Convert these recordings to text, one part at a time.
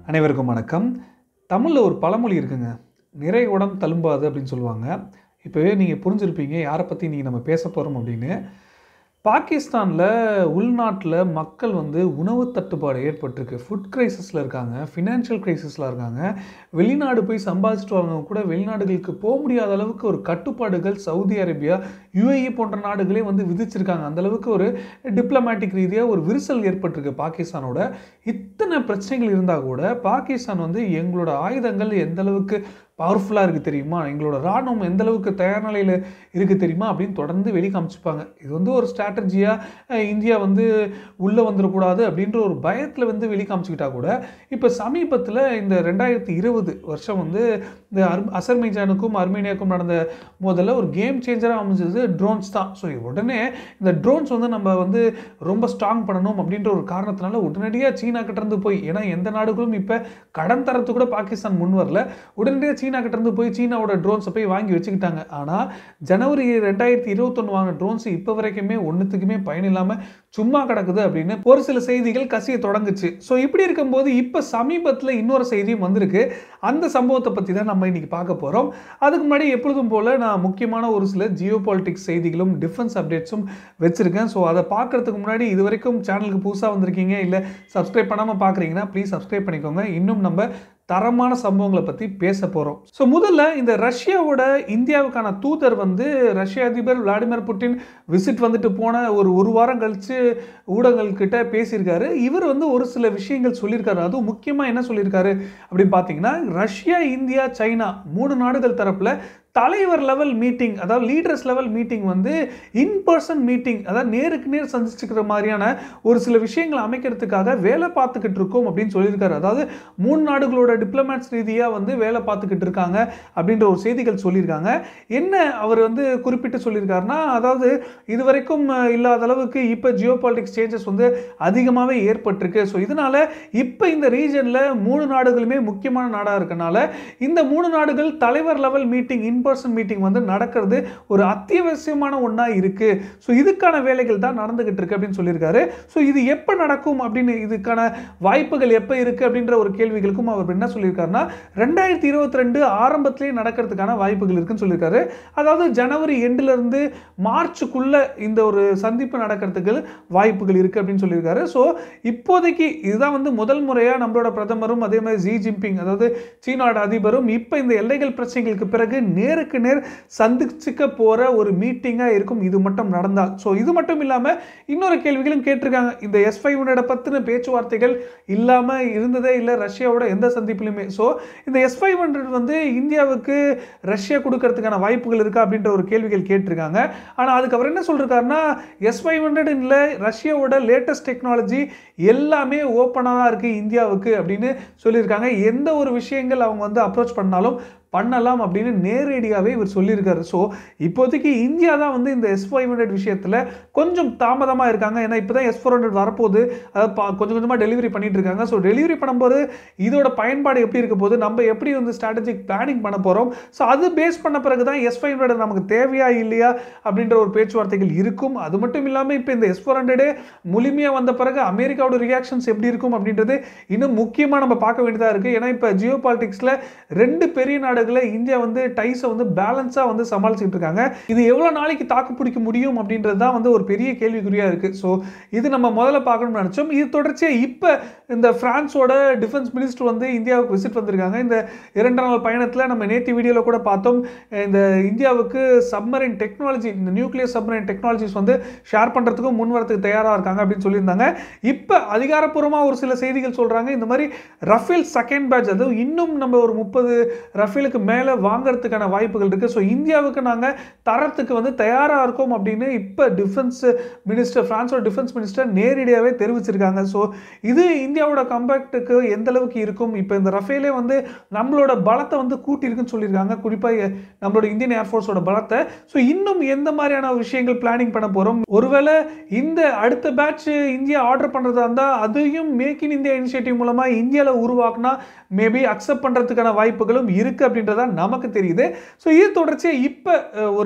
அனைவருக்கும் வணக்கம் தமிழில் ஒரு பழமொழி இருக்குங்க நிறை உடம் தழும்பாது அப்படின்னு சொல்லுவாங்க இப்போவே நீங்கள் புரிஞ்சிருப்பீங்க யாரை பற்றி நீங்கள் நம்ம பேச போகிறோம் அப்படின்னு பாகிஸ்தானில் உள்நாட்டில் மக்கள் வந்து உணவு தட்டுப்பாடு ஏற்பட்டிருக்கு ஃபுட் கிரைசிஸில் இருக்காங்க ஃபினான்ஷியல் கிரைசிஸில் இருக்காங்க வெளிநாடு போய் சம்பாதிச்சிட்டு வரவங்க கூட வெளிநாடுகளுக்கு போக முடியாத அளவுக்கு ஒரு கட்டுப்பாடுகள் சவுதி அரேபியா யுஏஇ போன்ற நாடுகளே வந்து விதிச்சிருக்காங்க அந்த அளவுக்கு ஒரு டிப்ளமேட்டிக் ரீதியாக ஒரு விரிசல் ஏற்பட்டிருக்கு பாகிஸ்தானோட இத்தனை பிரச்சனைகள் இருந்தால் கூட பாகிஸ்தான் வந்து எங்களோட ஆயுதங்கள் எந்த அளவுக்கு பவர்ஃபுல்லாக இருக்குது தெரியுமா எங்களோட ராணுவம் எந்த அளவுக்கு தயார் நிலையில் இருக்குது தெரியுமா அப்படின்னு தொடர்ந்து வெளி காமிச்சுப்பாங்க இது வந்து ஒரு ஸ்ட்ராட்டஜியாக இந்தியா வந்து உள்ளே வந்துடக்கூடாது அப்படின்ற ஒரு பயத்தில் வந்து வெளி காமிச்சுக்கிட்டா கூட இப்போ சமீபத்தில் இந்த ரெண்டாயிரத்தி இருபது வருஷம் வந்து இந்த அர் அசர்மைஜானுக்கும் அர்மேனியாவுக்கும் நடந்த முதல்ல ஒரு கேம் சேஞ்சராக அமைஞ்சது ட்ரோன்ஸ் தான் ஸோ உடனே இந்த ட்ரோன்ஸ் வந்து நம்ம வந்து ரொம்ப ஸ்ட்ராங் பண்ணணும் அப்படின்ற ஒரு காரணத்தினால உடனடியாக சீனா கிட்டேருந்து போய் ஏன்னா எந்த நாடுகளும் இப்போ கடன் தரத்து கூட பாகிஸ்தான் முன் வரல உடனடியாக சீனா கிட்டேருந்து போய் சீனாவோட ட்ரோன்ஸை போய் வாங்கி வச்சுக்கிட்டாங்க ஆனால் ஜனவரி ரெண்டாயிரத்தி இருபத்தொன்று வாங்கின ட்ரோன்ஸ் இப்போ வரைக்குமே ஒன்றுத்துக்குமே பயன் இல்லாமல் சும்மா கிடக்குது அப்படின்னு ஒரு சில செய்திகள் கசிய தொடங்குச்சு ஸோ இப்படி இருக்கும்போது இப்போ சமீபத்தில் இன்னொரு செய்தியும் வந்திருக்கு அந்த சம்பவத்தை பற்றி தான் நம்ம இன்னைக்கு பார்க்க போகிறோம் அதுக்கு முன்னாடி எப்பொழுதும் போல் நான் முக்கியமான ஒரு சில ஜியோ பாலிட்டிக்ஸ் செய்திகளும் டிஃபென்ஸ் அப்டேட்ஸும் வச்சுருக்கேன் ஸோ அதை பார்க்குறதுக்கு முன்னாடி இது வரைக்கும் சேனலுக்கு புதுசாக வந்திருக்கீங்க இல்லை சப்ஸ்கிரைப் பண்ணாமல் பார்க்குறீங்கன்னா ப்ளீஸ் சப்ஸ்கிரைப் பண்ணிக்கோங்க இன்னும் நம்ம தரமான சம்பவங்களை பற்றி பேச போகிறோம் ஸோ முதல்ல இந்த ரஷ்யாவோட இந்தியாவுக்கான தூதர் வந்து ரஷ்ய அதிபர் விளாடிமிர் புட்டின் விசிட் வந்துட்டு போன ஒரு ஒரு வாரம் கழித்து ஊடகங்கள்கிட்ட பேசியிருக்காரு இவர் வந்து ஒரு சில விஷயங்கள் சொல்லியிருக்காரு அதுவும் முக்கியமாக என்ன சொல்லியிருக்காரு அப்படின்னு பார்த்தீங்கன்னா ரஷ்யா இந்தியா சைனா மூணு நாடுகள் தரப்பில் தலைவர் லெவல் மீட்டிங் அதாவது லீடர்ஸ் லெவல் மீட்டிங் வந்து இன் பர்சன் மீட்டிங் அதாவது நேருக்கு நேர் சந்திச்சுக்கிற மாதிரியான ஒரு சில விஷயங்களை அமைக்கிறதுக்காக வேலை பார்த்துக்கிட்டு இருக்கோம் அப்படின்னு சொல்லியிருக்காரு அதாவது மூணு நாடுகளோட டிப்ளமேட்ஸ் ரீதியாக வந்து வேலை பார்த்துக்கிட்டு இருக்காங்க அப்படின்ற ஒரு செய்திகள் சொல்லியிருக்காங்க என்ன அவர் வந்து குறிப்பிட்டு சொல்லியிருக்காருன்னா அதாவது இது வரைக்கும் இல்லாத அளவுக்கு இப்போ ஜியோ பாலிட்டிக்ஸ் சேஞ்சஸ் வந்து அதிகமாகவே ஏற்பட்டிருக்கு ஸோ இதனால் இப்போ இந்த ரீஜனில் மூணு நாடுகளுமே முக்கியமான நாடாக இருக்கனால இந்த மூணு நாடுகள் தலைவர் level meeting in person meeting வந்து நடக்கிறது ஒரு அத்தியாவசியமான ஒன்றா இருக்குது ஸோ இதுக்கான வேலைகள் தான் நடந்துகிட்டு இருக்கு அப்படின்னு சொல்லியிருக்காரு ஸோ இது எப்போ நடக்கும் அப்படின்னு இதுக்கான வாய்ப்புகள் எப்போ இருக்குது அப்படின்ற ஒரு கேள்விகளுக்கும் அவர் என்ன சொல்லியிருக்காருன்னா ரெண்டாயிரத்தி இருபத்தி ரெண்டு ஆரம்பத்திலேயே நடக்கிறதுக்கான வாய்ப்புகள் இருக்குன்னு சொல்லியிருக்காரு அதாவது ஜனவரி எண்டுலேருந்து மார்ச்சுக்குள்ளே இந்த ஒரு சந்திப்பு நடக்கிறதுக்கு வாய்ப்புகள் இருக்குது அப்படின்னு சொல்லியிருக்காரு ஸோ இப்போதைக்கு இதுதான் வந்து முதல் முறையாக நம்மளோட பிரதமரும் அதே மாதிரி ஜி ஜின்பிங் அதாவது சீனாவோட அதிபரும் இப்போ இந்த எல்லைகள் பிரச்சனைகளுக்கு பிறகு நேருக்கு நேர் சந்திச்சுக்க போகிற ஒரு மீட்டிங்காக இருக்கும் இது மட்டும் நடந்தால் ஸோ இது மட்டும் இல்லாமல் இன்னொரு கேள்விகளும் கேட்டிருக்காங்க இந்த எஸ் ஃபைவ் ஹண்ட்ரட பற்றின பேச்சுவார்த்தைகள் இல்லாமல் இருந்ததே இல்லை ரஷ்யாவோட எந்த சந்திப்பிலுமே ஸோ இந்த எஸ் ஃபைவ் ஹண்ட்ரட் வந்து இந்தியாவுக்கு ரஷ்யா கொடுக்கறதுக்கான வாய்ப்புகள் இருக்கா அப்படின்ற ஒரு கேள்விகள் கேட்டிருக்காங்க ஆனால் அதுக்கு அவர் என்ன சொல்லிருக்காருன்னா எஸ் ஃபைவ் ஹண்ட்ரட் இல்லை ரஷ்யாவோட லேட்டஸ்ட் டெக்னாலஜி எல்லாமே ஓப்பனாக தான் இருக்குது இந்தியாவுக்கு அப்படின்னு சொல்லியிருக்காங்க எந்த ஒரு விஷயங்கள் அவங்க வந்து அப்ரோச் பண்ணாலும் பண்ணலாம் அப்படின்னு நேரடியாகவே இவர் சொல்லியிருக்காரு ஸோ இப்போதைக்கு இந்தியா தான் வந்து இந்த எஸ் ஃபைவ் ஹண்ட்ரட் விஷயத்தில் கொஞ்சம் தாமதமாக இருக்காங்க ஏன்னா இப்போ தான் எஸ் ஃபோர் ஹண்ட்ரட் வரப்போகுது அதை பா கொஞ்சம் கொஞ்சமாக டெலிவரி பண்ணிட்டு இருக்காங்க ஸோ டெலிவரி பண்ணும்போது இதோட பயன்பாடு எப்படி இருக்க போது நம்ம எப்படி வந்து ஸ்ட்ராட்டஜிக் பிளானிங் பண்ண போகிறோம் ஸோ அது பேஸ் பண்ண பிறகு தான் எஸ் ஃபைவ் ஹண்ட்ரட் நமக்கு தேவையா இல்லையா அப்படின்ற ஒரு பேச்சுவார்த்தைகள் இருக்கும் அது மட்டும் இல்லாமல் இப்போ இந்த எஸ் ஃபோர் ஹண்ட்ரடே முழுமையாக வந்த பிறகு அமெரிக்காவோட ரியாக்ஷன்ஸ் எப்படி இருக்கும் அப்படின்றது இன்னும் முக்கியமாக நம்ம பார்க்க வேண்டியதாக இருக்குது ஏன்னா இப்போ ஜியோ பாலிட்டிக்ஸில் ரெண்டு பெரிய நாடு நாடுகளை இந்தியா வந்து டைஸை வந்து பேலன்ஸாக வந்து சமாளிச்சுட்டு இருக்காங்க இது எவ்வளோ நாளைக்கு தாக்கு பிடிக்க முடியும் அப்படின்றது தான் வந்து ஒரு பெரிய கேள்விக்குறியாக இருக்குது ஸோ இது நம்ம முதல்ல பார்க்கணும்னு நினச்சோம் இது தொடர்ச்சியாக இப்போ இந்த ஃப்ரான்ஸோட டிஃபென்ஸ் மினிஸ்டர் வந்து இந்தியாவுக்கு விசிட் வந்திருக்காங்க இந்த இரண்டு நாள் பயணத்தில் நம்ம நேற்று வீடியோவில் கூட பார்த்தோம் இந்த இந்தியாவுக்கு சப்மரின் டெக்னாலஜி இந்த நியூக்ளியர் சப்மரின் டெக்னாலஜிஸ் வந்து ஷேர் பண்ணுறதுக்கும் முன் வரத்துக்கு தயாராக இருக்காங்க அப்படின்னு சொல்லியிருந்தாங்க இப்போ அதிகாரப்பூர்வமாக ஒரு சில செய்திகள் சொல்கிறாங்க இந்த மாதிரி ரஃபேல் செகண்ட் பேட்ச் அதுவும் இன்னும் நம்ம ஒரு முப்பது ரஃபேலுக்கு மேலே வாங்குறதுக்கான வாய்ப்புகள் இருக்குது ஸோ இந்தியாவுக்கு நாங்கள் தரத்துக்கு வந்து தயாராக இருக்கோம் அப்படின்னு இப்போ டிஃபென்ஸ் மினிஸ்டர் ஃப்ரான்ஸோட டிஃபென்ஸ் மினிஸ்டர் நேரடியாகவே தெரிவிச்சிருக்காங்க ஸோ இது இந்தியாவோட கம்பேக்டுக்கு எந்த அளவுக்கு இருக்கும் இப்போ இந்த ரஃபேலே வந்து நம்மளோட பலத்தை வந்து கூட்டியிருக்குன்னு சொல்லியிருக்காங்க குறிப்பாக நம்மளோட இந்தியன் ஏர்ஃபோர்ஸோட பலத்தை ஸோ இன்னும் எந்த மாதிரியான விஷயங்கள் பிளானிங் பண்ண போகிறோம் ஒருவேளை இந்த அடுத்த பேட்ச் இந்தியா ஆர்டர் பண்ணுறதா இருந்தால் அதையும் மேக் இன் இந்தியா இனிஷியேட்டிவ் மூலமாக இந்தியாவில் உருவாக்குனா மேபி அக்செப்ட் பண்ணுறதுக்கான வாய்ப்புகளும் இருக்குது அப்படின்றதா நமக்கு தெரியுது ஸோ இது தொடர்ச்சியாக இப்போ ஒரு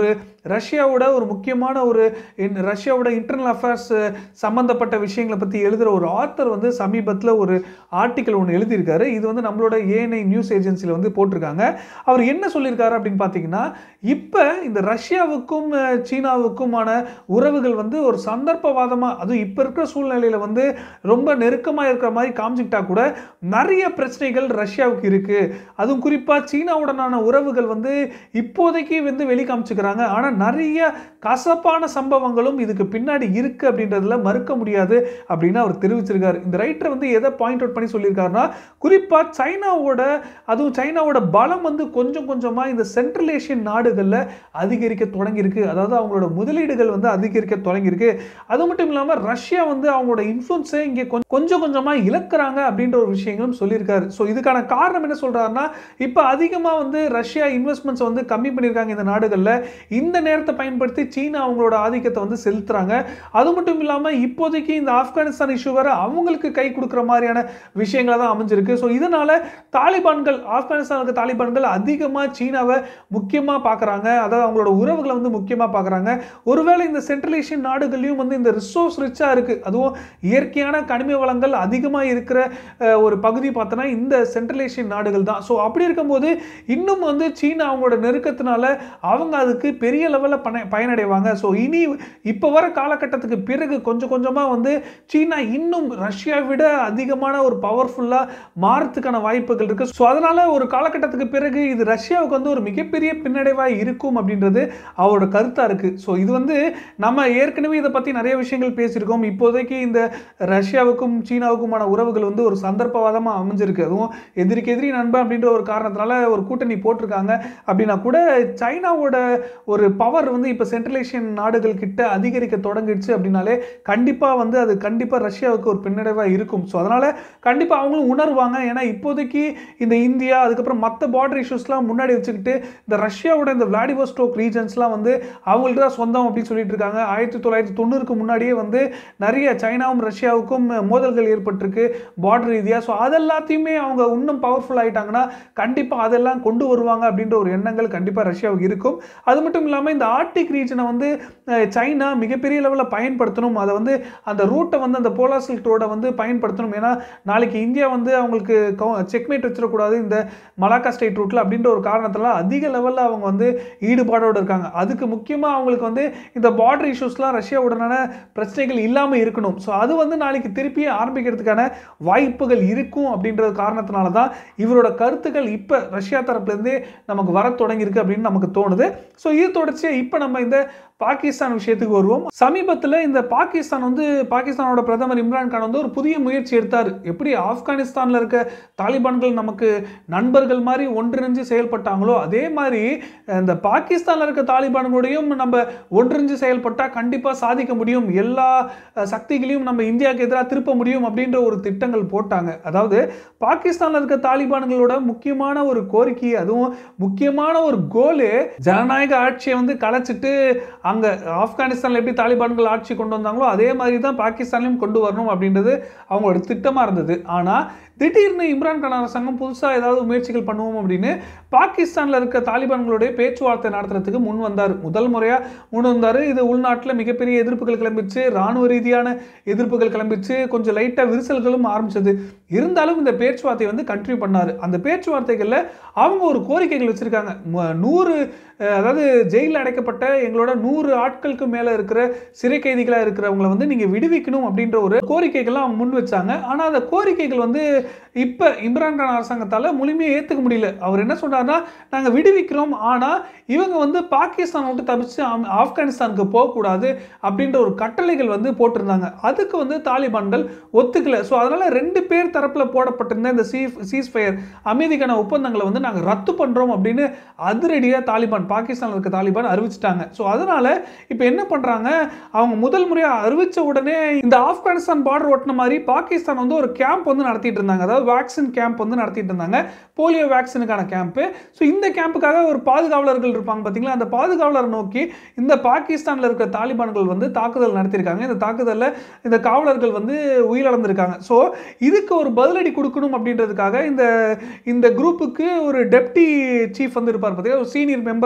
ரஷ்யாவோட ஒரு முக்கியமான ஒரு in- ரஷ்யாவோட இன்டர்னல் அஃபேர்ஸ் சம்மந்தப்பட்ட விஷயங்களை பற்றி எழுதுகிற ஒரு ஆத்தர் வந்து சமீபத்தில் ஒரு ஆர்டிக்கல் ஒன்று எழுதியிருக்காரு இது வந்து நம்மளோட ஏஎன்ஐ நியூஸ் ஏஜென்சியில் வந்து போட்டிருக்காங்க அவர் என்ன சொல்லியிருக்காரு அப்படின்னு பார்த்தீங்கன்னா இப்போ இந்த ரஷ்யாவுக்கும் அஹ், சீனாவுக்குமான உறவுகள் வந்து ஒரு சந்தர்ப்பவாதமாக அதுவும் இப்போ இருக்கிற சூழ்நிலையில் வந்து ரொம்ப நெருக்கமாக இருக்கிற மாதிரி காமிச்சிக்கிட்டா கூட நிறைய பிரச்சனைகள் ரஷ்யாவுக்கு இருக்குது அதுவும் குறிப்பாக சீனாவுடனான உறவுகள் வந்து இப்போதைக்கு வந்து வெளி காமிச்சுக்கிறாங்க ஆனால் நிறைய கசப்பான சம்பவங்களும் இதுக்கு பின்னாடி இருக்குது அப்படின்றதுல மறுக்க முடியாது அப்படின்னு அவர் தெரிவிச்சிருக்காரு இந்த ரைட்டர் வந்து எதை பாயிண்ட் அவுட் பண்ணி சொல்லியிருக்காருன்னா குறிப்பாக சைனாவோட அதுவும் சைனாவோட பலம் வந்து கொஞ்சம் கொஞ்சமாக இந்த சென்ட்ரல் ஏஷியன் நாடுகளில் அதிகரிக்க தொடங்கியிருக்கு அதாவது அவங்களோட முதலீடுகள் வந்து அதிகரிக்க தொடங்கியிருக்கு அது மட்டும் இல்லாமல் ரஷ்யா வந்து அவங்களோட இன்ஃப்ளூன்ஸை இங்கே கொஞ்சம் கொஞ்சம் கொஞ்சமாக இழக்கிறாங்க அப்படின்ற ஒரு விஷயங்களும் சொல்லியிருக்காரு ஸோ இதுக்கான காரணம் என்ன சொல்கிறாருன்னா இப்போ அதிகமாக வந்து ரஷ்யா இன்வெஸ்ட்மெண்ட்ஸ் வந்து கம்மி பண்ணியிருக்காங்க இந்த நாடுகளில் இந்த நேரத்தை பயன்படுத்தி சீனா அவங்களோட ஆதிக்கத்தை வந்து செலுத்துறாங்க அது மட்டும் இல்லாமல் இப்போதைக்கு இந்த ஆப்கானிஸ்தான் இஷ்யூ வர அவங்களுக்கு கை கொடுக்குற மாதிரியான விஷயங்களா தான் அமைஞ்சிருக்கு ஸோ இதனால தாலிபான்கள் ஆப்கானிஸ்தானுக்கு தாலிபான்கள் அதிகமாக சீனாவை முக்கியமாக பார்க்குறாங்க அதாவது அவங்களோட உறவுகளை வந்து முக்கியமாக பார்க்குறாங்க ஒருவேளை இந்த சென்ட்ரல் ஏஷியன் நாடுகள்லையும் வந்து இந்த ரிசோர்ஸ் ரிச்சாக இருக்குது அதுவும் இயற்கையான கனிம வளங்கள் அதிகமாக இருக்கிற அஹ், ஒரு பகுதி பார்த்தோன்னா இந்த சென்ட்ரல் ஏஷியன் நாடுகள் தான் ஸோ அப்படி இருக்கும்போது இன்னும் வந்து சீனா அவங்களோட நெருக்கத்தினால அவங்க அதுக்கு பெரிய லெவலில் பண பயனடைவாங்க ஸோ இனி இப்போ வர காலகட்டத்துக்கு பிறகு கொஞ்சம் கொஞ்சமாக வந்து சீனா இன்னும் ரஷ்யா விட அதிகமான ஒரு பவர்ஃபுல்லாக மாறத்துக்கான வாய்ப்புகள் இருக்குது ஸோ அதனால் ஒரு காலகட்டத்துக்கு பிறகு இது ரஷ்யாவுக்கு வந்து ஒரு மிகப்பெரிய பின்னடைவாக இருக்கும் அப்படின்றது அவரோட கருத்தாக இருக்குது ஸோ இது வந்து நம்ம ஏற்கனவே இதை பற்றி நிறைய விஷயங்கள் பேசியிருக்கோம் இப்போதைக்கு இந்த ரஷ்யாவுக்கும் சீனாவுக்குமான உறவுகள் வந்து ஒரு சந்தர்ப்பவாதமாக அமைஞ்சிருக்கு அதுவும் எதிரிக்கு எதிரி நண்பன் அப்படின்ற ஒரு காரணத்தினால ஒரு கூட்டணி போட்டிருக்காங்க அப்படின்னா கூட சைனாவோட ஒரு பவர் வந்து இப்போ சென்ட்ரல் ஏஷியன் நாடுகள் கிட்ட அதிகரிக்க தொடங்கிடுச்சு அப்படின்னாலே கண்டிப்பாக வந்து அது கண்டிப்பாக ரஷ்யாவுக்கு ஒரு பின்னடைவாக இருக்கும் ஸோ அதனால் கண்டிப்பாக அவங்களும் உணர்வாங்க ஏன்னா இப்போதைக்கு இந்த இந்தியா அதுக்கப்புறம் மற்ற பார்டர் இஷ்யூஸ்லாம் முன்னாடி வச்சுக்கிட்டு இந்த ரஷ்யாவோட இந்த விளாடிவோஸ்டோக் ரீஜன்ஸ்லாம் வந்து அவங்களுக்கு தான் சொந்தம் அப்படின்னு சொல்லிட்டு இருக்காங்க ஆயிரத்தி தொள்ளாயிரத்தி தொண்ணூறுக்கு முன்னாடியே வந்து நிறைய சைனாவும் ரஷ்யாவுக்கும் மோதல்கள் ஏற்பட்டிருக்கு பார்டர் ரீதியாக ஸோ அதெல்லாத்தையுமே அவங்க இன்னும் பவர்ஃபுல் ஆயிட்டாங்கன்னா கண்டிப்பாக அதெல்லாம் கொண்டு வருவாங்க அப்படின்ற ஒரு எண்ணங்கள் கண்டிப்பாக ரஷ்யாவுக்கு இருக்கும் அது மட்டும் இல்லாமல் இந்த ஆர்டிக் ரீஜனை வந்து அஹ், சைனா மிகப்பெரிய லெவலில் பயன்படுத்தணும் அதை வந்து அந்த ரூட்டை வந்து அந்த போலார் சில்க் ரோடை வந்து பயன்படுத்தணும் ஏன்னா நாளைக்கு இந்தியா வந்து அவங்களுக்கு செக்மேட் வச்சிடக்கூடாது இந்த மலாக்கா ஸ்டேட் ரூட்டில் அப்படின்ற ஒரு காரணத்தால் அதிக லெவலில் அவங்க வந்து ஈடுபாடோடு இருக்காங்க அதுக்கு முக்கியமாக அவங்களுக்கு வந்து இந்த பார்டர் இஷ்யூஸ்லாம் ரஷ்யாவுடனான பிரச்சனைகள் இல்லாமல் இருக்கணும் ஸோ அது வந்து நாளைக்கு திருப்பி ஆரம்பிக்கிறதுக்கான வாய்ப்புகள் இருக்கும் அப்படின்றது காரணத்தினால தான் இவரோட கருத்துக்கள் இப்போ ரஷ்யா தரப்புலேருந்தே நமக்கு வர தொடங்கியிருக்கு அப்படின்னு நமக்கு தோணுது ஸோ இது தொடர்ச்சியாக இப்போ நம்ம இந்த பாகிஸ்தான் விஷயத்துக்கு வருவோம் சமீபத்தில் இந்த பாகிஸ்தான் வந்து பாகிஸ்தானோட பிரதமர் இம்ரான் கான் வந்து ஒரு புதிய முயற்சி எடுத்தார் எப்படி ஆப்கானிஸ்தானில் இருக்க தாலிபான்கள் நமக்கு நண்பர்கள் மாதிரி ஒன்றிணைஞ்சு செயல்பட்டாங்களோ அதே மாதிரி இந்த பாகிஸ்தானில் இருக்க தாலிபான்களோடையும் நம்ம ஒன்றிணைஞ்சு செயல்பட்டால் கண்டிப்பாக சாதிக்க முடியும் எல்லா அஹ், சக்திகளையும் நம்ம இந்தியாவுக்கு எதிராக திருப்ப முடியும் அப்படின்ற ஒரு திட்டங்கள் போட்டாங்க அதாவது பாகிஸ்தானில் இருக்க தாலிபான்களோட முக்கியமான ஒரு கோரிக்கை அதுவும் முக்கியமான ஒரு கோலு ஜனநாயக ஆட்சியை வந்து கலைச்சிட்டு அங்கே ஆப்கானிஸ்தானில் எப்படி தாலிபான்கள் ஆட்சி கொண்டு வந்தாங்களோ அதே மாதிரி தான் பாகிஸ்தான்லையும் கொண்டு வரணும் அப்படின்றது அவங்களோட திட்டமாக இருந்தது ஆனால் திடீர்னு இம்ரான் கான் அரசாங்கம் புதுசாக ஏதாவது முயற்சிகள் பண்ணுவோம் அப்படின்னு பாகிஸ்தானில் இருக்க தாலிபான்களுடைய பேச்சுவார்த்தை நடத்துறதுக்கு முன் வந்தார் முதல் முறையாக முன் வந்தார் இது உள்நாட்டில் மிகப்பெரிய எதிர்ப்புகள் கிளம்பிச்சு ராணுவ ரீதியான எதிர்ப்புகள் கிளம்பிச்சு கொஞ்சம் லைட்டாக விரிசல்களும் ஆரம்பிச்சது இருந்தாலும் இந்த பேச்சுவார்த்தை வந்து கண்டினியூ பண்ணார் அந்த பேச்சுவார்த்தைகளில் அவங்க ஒரு கோரிக்கைகள் வச்சுருக்காங்க நூறு அஹ், அதாவது ஜெயிலில் அடைக்கப்பட்ட எங்களோட நூறு ஆட்களுக்கு மேலே இருக்கிற சிறை கைதிகளாக இருக்கிறவங்கள வந்து நீங்கள் விடுவிக்கணும் அப்படின்ற ஒரு கோரிக்கைகள்லாம் அவங்க முன் வச்சாங்க ஆனால் அந்த கோரிக்கைகள் வந்து இப்போ இம்ரான் கான் அரசாங்கத்தால் முழுமையாக ஏற்றுக்க முடியல அவர் என்ன சொல்றாருன்னா நாங்கள் விடுவிக்கிறோம் ஆனால் இவங்க வந்து பாகிஸ்தான் விட்டு தப்பிச்சு ஆம்- ஆப்கானிஸ்தானுக்கு போகக்கூடாது அப்படின்ற ஒரு கட்டளைகள் வந்து போட்டிருந்தாங்க அதுக்கு வந்து தாலிபான்கள் ஒத்துக்கல ஸோ அதனால் ரெண்டு பேர் தரப்பில் போடப்பட்டிருந்த இந்த சீ சீஸ்ஃபயர் அமைதிக்கான ஒப்பந்தங்களை வந்து நாங்கள் ரத்து பண்ணுறோம் அப்படின்னு அதிரடியாக தாலிபான் பாகிஸ்தானில் இருக்க தாலிபான் அறிவிச்சிட்டாங்க ஸோ அதனால் இப்போ என்ன பண்ணுறாங்க அவங்க முதல் முறையாக அறிவித்த உடனே இந்த ஆப்கானிஸ்தான் பார்டர் ஒட்டின மாதிரி பாகிஸ்தான் வந்து ஒரு கேம்ப் வந்து நடத்திட்டு இருந்தாங்க அதாவது வேக்சின் கேம்ப் வந்து நடத்திட்டு இருந்தாங்க போலியோ வேக்சினுக்கான கேம்ப்பு ஸோ இந்த கேம்புக்காக ஒரு பாதுகாவலர்கள் இருப்பாங்க பார்த்தீங்களா அந்த பாதுகாவலரை நோக்கி இந்த பாகிஸ்தானில் இருக்க தாலிபான்கள் வந்து தாக்குதல் நடத்தியிருக்காங்க இந்த தாக்குதலில் இந்த காவலர்கள் வந்து உயிரிழந்திருக்காங்க ஸோ இதுக்கு ஒரு பதிலடி கொடுக்கணும் அப்படின்றதுக்காக இந்த இந்த குரூப்புக்கு ஒரு டெப்டி சீஃப் வந்து இருப்பார் பார்த்தீங்கன்னா ஒரு சீனியர் மெம்பர்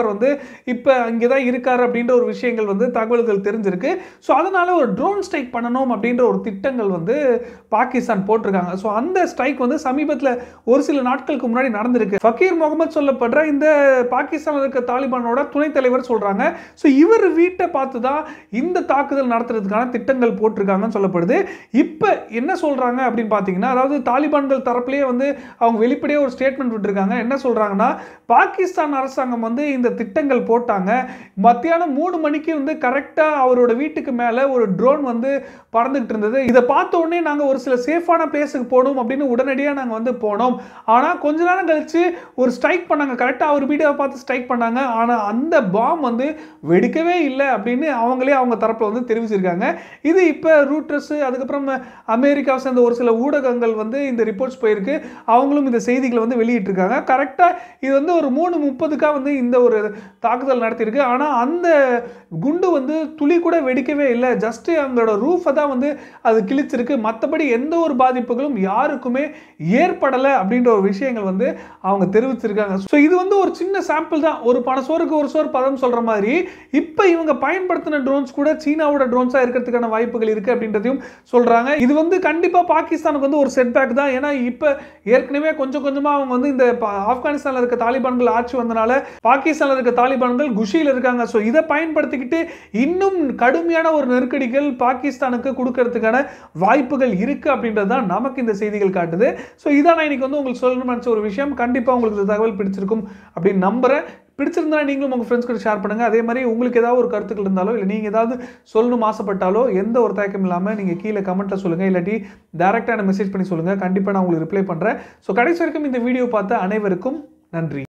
தலைவர் வந்து இப்போ அங்கே தான் இருக்கார் அப்படின்ற ஒரு விஷயங்கள் வந்து தகவல்கள் தெரிஞ்சிருக்கு ஸோ அதனால ஒரு ட்ரோன் ஸ்ட்ரைக் பண்ணணும் அப்படின்ற ஒரு திட்டங்கள் வந்து பாகிஸ்தான் போட்டிருக்காங்க ஸோ அந்த ஸ்ட்ரைக் வந்து சமீபத்தில் ஒரு சில நாட்களுக்கு முன்னாடி நடந்திருக்கு ஃபக்கீர் முகமது சொல்லப்படுற இந்த பாகிஸ்தானில் இருக்க தாலிபானோட துணைத் தலைவர் சொல்கிறாங்க ஸோ இவர் வீட்டை பார்த்து தான் இந்த தாக்குதல் நடத்துறதுக்கான திட்டங்கள் போட்டிருக்காங்கன்னு சொல்லப்படுது இப்போ என்ன சொல்கிறாங்க அப்படின்னு பார்த்தீங்கன்னா அதாவது தாலிபான்கள் தரப்புலேயே வந்து அவங்க வெளிப்படையாக ஒரு ஸ்டேட்மெண்ட் விட்டுருக்காங்க என்ன சொல்கிறாங்கன்னா பாகிஸ்தான் அரசாங்கம் வந்து இந்த திட்டங்கள் போட்டாங்க மத்தியானம் மூணு மணிக்கு வந்து கரெக்டாக அவரோட வீட்டுக்கு மேலே ஒரு ட்ரோன் வந்து பறந்துகிட்டு இருந்தது இதை பார்த்த உடனே நாங்கள் ஒரு சில சேஃபான பிளேஸுக்கு போகணும் அப்படின்னு உடனடியாக நாங்கள் வந்து போனோம் ஆனால் கொஞ்ச நேரம் கழிச்சு ஒரு ஸ்ட்ரைக் பண்ணாங்க கரெக்டாக அவர் வீடியோவை பார்த்து ஸ்ட்ரைக் பண்ணாங்க ஆனால் அந்த பாம் வந்து வெடிக்கவே இல்லை அப்படின்னு அவங்களே அவங்க தரப்பில் வந்து தெரிவிச்சிருக்காங்க இது இப்போ ரூட்டர்ஸ் அதுக்கப்புறம் அமெரிக்காவை சேர்ந்த ஒரு சில ஊடகங்கள் வந்து இந்த ரிப்போர்ட்ஸ் போயிருக்கு அவங்களும் இந்த செய்திகளை வந்து வெளியிட்டிருக்காங்க கரெக்டாக இது வந்து ஒரு மூணு முப்பதுக்காக வந்து இந்த ஒரு தாக்குதல் நடத்தியிருக்கு ஆனால் அந்த குண்டு வந்து துளி கூட வெடிக்கவே இல்லை ஜஸ்ட் அவங்களோட ரூஃபை தான் வந்து அது கிழிச்சிருக்கு மற்றபடி எந்த ஒரு பாதிப்புகளும் யாருக்குமே ஏற்படலை அப்படின்ற ஒரு விஷயங்கள் வந்து அவங்க தெரிவிச்சிருக்காங்க ஸோ இது வந்து ஒரு சின்ன சாம்பிள் தான் ஒரு பண சோறுக்கு ஒரு சோறு பதம் சொல்கிற மாதிரி இப்போ இவங்க பயன்படுத்தின ட்ரோன்ஸ் கூட சீனாவோட ட்ரோன்ஸாக இருக்கிறதுக்கான வாய்ப்புகள் இருக்குது அப்படின்றதையும் சொல்கிறாங்க இது வந்து கண்டிப்பாக பாகிஸ்தானுக்கு வந்து ஒரு செட்பேக் தான் ஏன்னா இப்போ ஏற்கனவே கொஞ்சம் கொஞ்சமாக அவங்க வந்து இந்த பா- ஆப்கானிஸ்தானில் இருக்க தாலிபான்கள் ஆட்சி வந்தனால பாகிஸ்தானில் இருக்க தாலிபான்கள் குஷியில் இருக்காங்க ஸோ இதை பயன்படுத்திக்கிட்டு இன்னும் கடுமையான ஒரு நெருக்கடிகள் பாகிஸ்தானுக்கு கொடுக்கறதுக்கான வாய்ப்புகள் இருக்குது அப்படின்றது தான் நமக்கு இந்த செய்திகள் காட்டுது ஸோ இதான் நான் இன்னைக்கு வந்து உங்களுக்கு சொல்லணும்னு நினச்ச ஒரு விஷயம் கண்டிப்பாக உங்களுக்கு இந்த தகவல் பிடிச்சிருக்கும் அப்படின்னு நம்புகிறேன் பிடிச்சிருந்தா நீங்களும் உங்கள் ஃப்ரெண்ட்ஸ் கூட ஷேர் பண்ணுங்கள் அதே மாதிரி உங்களுக்கு ஏதாவது ஒரு கருத்துக்கள் இருந்தாலோ இல்லை நீங்கள் ஏதாவது சொல்லணும் ஆசைப்பட்டாலோ எந்த ஒரு தயக்கம் இல்லாமல் நீங்கள் கீழே கமெண்ட்டில் சொல்லுங்கள் இல்லாட்டி டேரெக்டாக எனக்கு மெசேஜ் பண்ணி சொல்லுங்கள் கண்டிப்பாக நான் உங்களுக்கு ரிப்ளை பண்ணுறேன் ஸோ கடைசி வரைக்கும் இந்த வீடியோ பார்த்த அனைவருக்கும் நன்றி